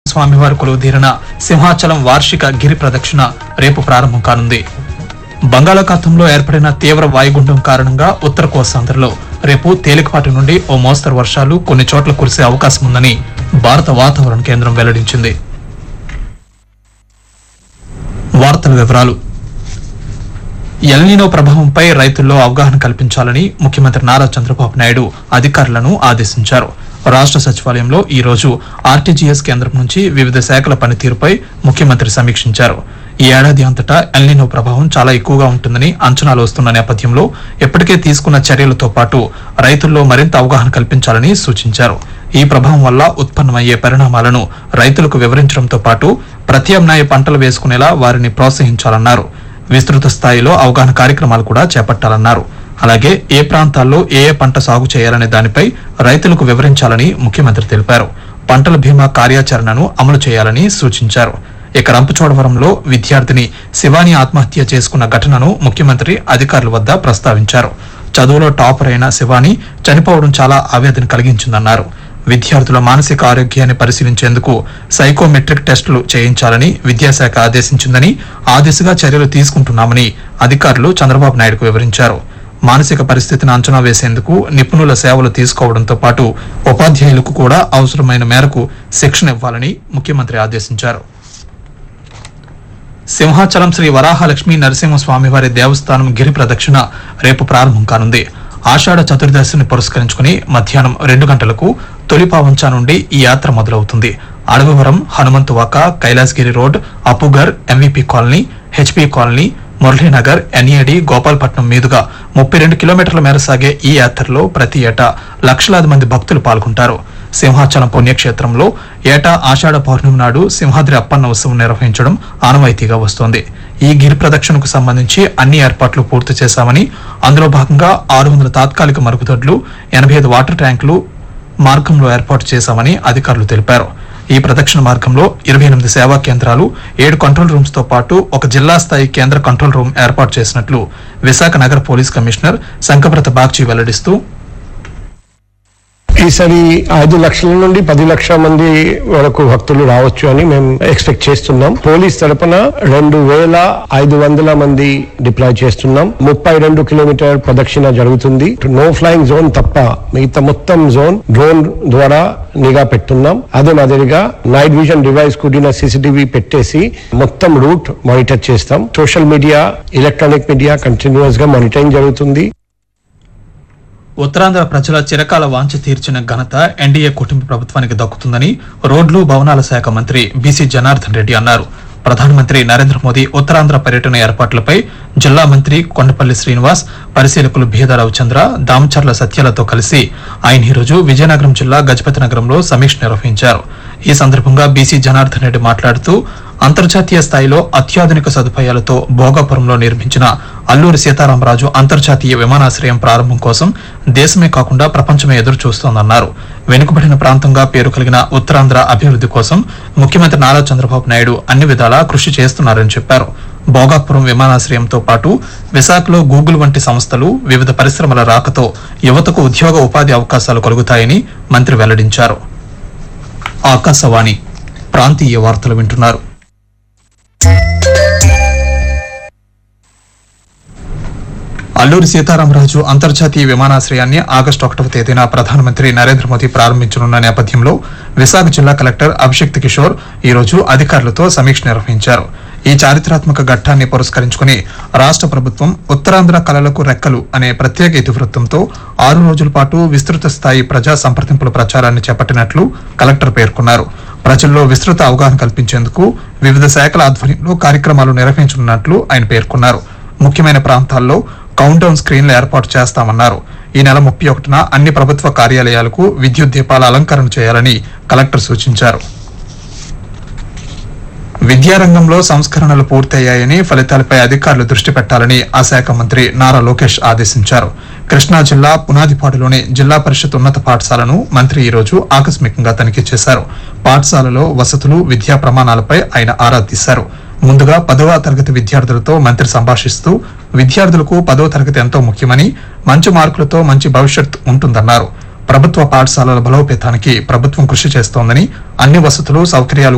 స్వామివారి కొలువుదీరిన సింహాచలం వార్షిక గిరి ప్రదక్షిణ రేపు ప్రారంభం కానుంది బంగాళాఖాతంలో ఏర్పడిన తీవ్ర వాయుగుండం కారణంగా ఉత్తర కోస్తాంధ్రలో రేపు తేలికపాటి నుండి ఓ మోస్తరు వర్షాలు కొన్ని చోట్ల కురిసే అవకాశం ఉందని భారత వాతావరణ కేంద్రం వెల్లడించింది వార్తల వివరాలు ఎల్నినో ప్రభావంపై రైతుల్లో అవగాహన కల్పించాలని ముఖ్యమంత్రి నారా చంద్రబాబు నాయుడు అధికారులను ఆదేశించారు రాష్ట్ర సచివాలయంలో ఈ రోజు ఆర్టీజీఎస్ కేంద్రం నుంచి వివిధ శాఖల పనితీరుపై ముఖ్యమంత్రి సమీక్షించారు ఈ ఏడాది అంతటా ఎల్నినో ప్రభావం చాలా ఎక్కువగా ఉంటుందని అంచనాలు వస్తున్న నేపథ్యంలో ఇప్పటికే తీసుకున్న చర్యలతో పాటు రైతుల్లో మరింత అవగాహన కల్పించాలని సూచించారు ఈ ప్రభావం వల్ల ఉత్పన్నమయ్యే పరిణామాలను రైతులకు వివరించడంతో పాటు ప్రత్యామ్నాయ పంటలు వేసుకునేలా వారిని ప్రోత్సహించాలన్నారు విస్తృత స్థాయిలో అవగాహన కార్యక్రమాలు కూడా చేపట్టాలన్నారు అలాగే ఏ ప్రాంతాల్లో ఏ ఏ పంట సాగు చేయాలనే దానిపై రైతులకు వివరించాలని ముఖ్యమంత్రి తెలిపారు పంటల బీమా కార్యాచరణను అమలు చేయాలని సూచించారు ఇక రంపచోడవరంలో విద్యార్థిని శివాని ఆత్మహత్య చేసుకున్న ఘటనను ముఖ్యమంత్రి అధికారుల వద్ద ప్రస్తావించారు చదువులో టాపర్ అయిన శివాని చనిపోవడం చాలా ఆవేదన కలిగించిందన్నారు విద్యార్థుల మానసిక ఆరోగ్యాన్ని పరిశీలించేందుకు సైకోమెట్రిక్ టెస్టులు చేయించాలని విద్యాశాఖ ఆదేశించిందని ఆ దిశగా చర్యలు తీసుకుంటున్నామని అధికారులు చంద్రబాబు నాయుడుకు వివరించారు మానసిక పరిస్థితిని అంచనా వేసేందుకు నిపుణుల సేవలు తీసుకోవడంతో పాటు ఉపాధ్యాయులకు కూడా అవసరమైన మేరకు శిక్షణ ఇవ్వాలని ముఖ్యమంత్రి ఆదేశించారు సింహాచలం శ్రీ వరాహలక్ష్మి నరసింహస్వామివారి దేవస్థానం గిరి ప్రదక్షిణ రేపు ప్రారంభం కానుంది ఆషాఢ చతుర్దశిని పురస్కరించుకుని మధ్యాహ్నం రెండు గంటలకు తొలిపావంచా నుండి ఈ యాత్ర మొదలవుతుంది Adavivaram Hanumanthuvaka Kailasagiri road Appughar MVP colony HP colony Muralinagar NAD Gopalapatnam మీదుగా ముప్పై రెండు కిలోమీటర్ల మేర సాగే ఈ యాత్రలో ప్రతి ఏటా లక్షలాది మంది భక్తులు పాల్గొంటారు సింహాచలం పుణ్యక్షేత్రంలో ఏటా ఆషాఢ పౌర్ణమి నాడు సింహాద్రి అప్పన్న ఉత్సవం నిర్వహించడం ఆనవాయితీగా వస్తోంది ఈ గిరి ప్రదక్షిణకు సంబంధించి అన్ని ఏర్పాట్లు పూర్తి చేశామని అందులో భాగంగా ఆరు వందల తాత్కాలిక మరుగుదొడ్లు ఎనభై ఐదు వాటర్ ట్యాంకులు మార్గంలో ఏర్పాటు చేశామని అధికారులు తెలిపారు ఈ ప్రదక్షిణ మార్గంలో ఇరవై ఎనిమిది సేవా కేంద్రాలు ఏడు కంట్రోల్ రూమ్స్ తో పాటు ఒక జిల్లా స్థాయి కేంద్ర కంట్రోల్ రూమ్ ఏర్పాటు చేసినట్లు విశాఖ నగర పోలీస్ కమిషనర్ శంకభ్రత బాగ్చి వెల్లడిస్తూ ఈసారి ఐదు లక్షల నుండి పది లక్షల మంది వరకు భక్తులు రావచ్చు అని మేము ఎక్స్పెక్ట్ చేస్తున్నాం పోలీస్ తరపున రెండు వేల ఐదు వందల మంది డిప్లాయ్ చేస్తున్నాం ముప్పై రెండు కిలోమీటర్ ప్రదక్షిణ జరుగుతుంది నో ఫ్లయింగ్ జోన్ తప్ప మిగతా మొత్తం జోన్ డ్రోన్ ద్వారా నిఘా పెట్టున్నాం అదే మాదిరిగా నైట్ విజన్ డివైస్ కూడిన సీసీటీవీ పెట్టేసి మొత్తం రూట్ మానిటర్ చేస్తాం సోషల్ మీడియా ఎలక్ట్రానిక్ మీడియా కంటిన్యూస్ గా మానిటరింగ్ జరుగుతుంది ఉత్తరాంధ్ర ప్రజల చిరకాల వాంఛ తీర్చిన ఘనత ఎన్డీఏ కుటుంబ ప్రభుత్వానికి దక్కుతుందని రోడ్లు భవనాల శాఖ మంత్రి బీసీ జనార్దన్ రెడ్డి అన్నారు ప్రధానమంత్రి నరేంద్ర మోదీ ఉత్తరాంధ్ర పర్యటన ఏర్పాట్లపై జిల్లా మంత్రి కొండపల్లి శ్రీనివాస్ పరిశీలకులు భీద రవిచంద్ర దామచర్ల సత్యాలతో కలిసి ఆయన ఈరోజు విజయనగరం జిల్లా గజపతి నగరంలో సమీక్ష నిర్వహించారు ఈ సందర్భంగా బీసీ జనార్దన్ రెడ్డి మాట్లాడుతూ అంతర్జాతీయ స్థాయిలో అత్యాధునిక సదుపాయాలతో భోగాపురంలో నిర్మించిన అల్లూరి సీతారామరాజు అంతర్జాతీయ విమానాశ్రయం ప్రారంభం కోసం దేశమే కాకుండా ప్రపంచమే ఎదురు చూస్తోందన్నారు వెనుకబడిన ప్రాంతంగా పేరు కలిగిన ఉత్తరాంధ్ర అభివృద్ధి కోసం ముఖ్యమంత్రి నారా చంద్రబాబు నాయుడు అన్ని విధాలా కృషి చేస్తున్నారని చెప్పారు భోగాపురం విమానాశ్రయంతో పాటు విశాఖలో గూగుల్ వంటి సంస్థలు వివిధ పరిశ్రమల రాకతో యువతకు ఉద్యోగ ఉపాధి అవకాశాలు కలుగుతాయని మంత్రి వెల్లడించారు ఆకాశవాణి ప్రాంతీయ వార్తలు వింటున్నారు అల్లూరి సీతారామరాజు అంతర్జాతీయ విమానాశ్రయాన్ని ఆగస్టు ఒకటవ తేదీన ప్రధానమంత్రి నరేంద్ర మోదీ ప్రారంభించనున్న నేపథ్యంలో విశాఖ జిల్లా కలెక్టర్ అభిషేక్ కిషోర్ ఈ రోజు అధికారులతో సమీక్ష నిర్వహించారు ఈ చారిత్రాత్మక ఘట్టాన్ని పురస్కరించుకుని రాష్ట్ర ప్రభుత్వం ఉత్తరాంధ్ర కళలకు రెక్కలు అనే ప్రత్యేక ఇతివృత్తంతో ఆరు రోజుల పాటు విస్తృత స్థాయి ప్రజా సంప్రదింపుల ప్రచారాన్ని చేపట్టినట్లు కలెక్టర్ పేర్కొన్నారు ప్రజల్లో విస్తృత అవగాహన కల్పించేందుకు వివిధ శాఖల ఆధ్వర్యంలో కార్యక్రమాలు నిర్వహించనున్నట్లు ఆయన పేర్కొన్నారు ముఖ్యమైన ప్రాంతాల్లో కౌంట్ డౌన్ స్క్రీన్లు ఏర్పాటు చేస్తామన్నారు ఈ నెల ముప్పై ఒకటిన అన్ని ప్రభుత్వ కార్యాలయాలకు విద్యుత్ దీపాల అలంకరణ చేయాలని కలెక్టర్ సూచించారు విద్యారంగంలో సంస్కరణలు పూర్తయ్యాయని ఫలితాలపై అధికారులు దృష్టి పెట్టాలని ఆ శాఖ మంత్రి నారా లోకేష్ ఆదేశించారు కృష్ణా జిల్లా పునాదిపాడులోని జిల్లా పరిషత్ ఉన్నత పాఠశాలను మంత్రి ఈ రోజు ఆకస్మికంగా తనిఖీ చేశారు పాఠశాలలో వసతులు విద్యా ప్రమాణాలపై ఆయన ఆరా తీశారు ముందుగా పదవ తరగతి విద్యార్థులతో మంత్రి సంభాషిస్తూ విద్యార్థులకు పదవ తరగతి ఎంతో ముఖ్యమని మంచి మార్కులతో మంచి భవిష్యత్ ఉంటుందన్నారు ప్రభుత్వ పాఠశాలల బలోపేతానికి ప్రభుత్వం కృషి చేస్తోందని అన్ని వసతులు సౌకర్యాలు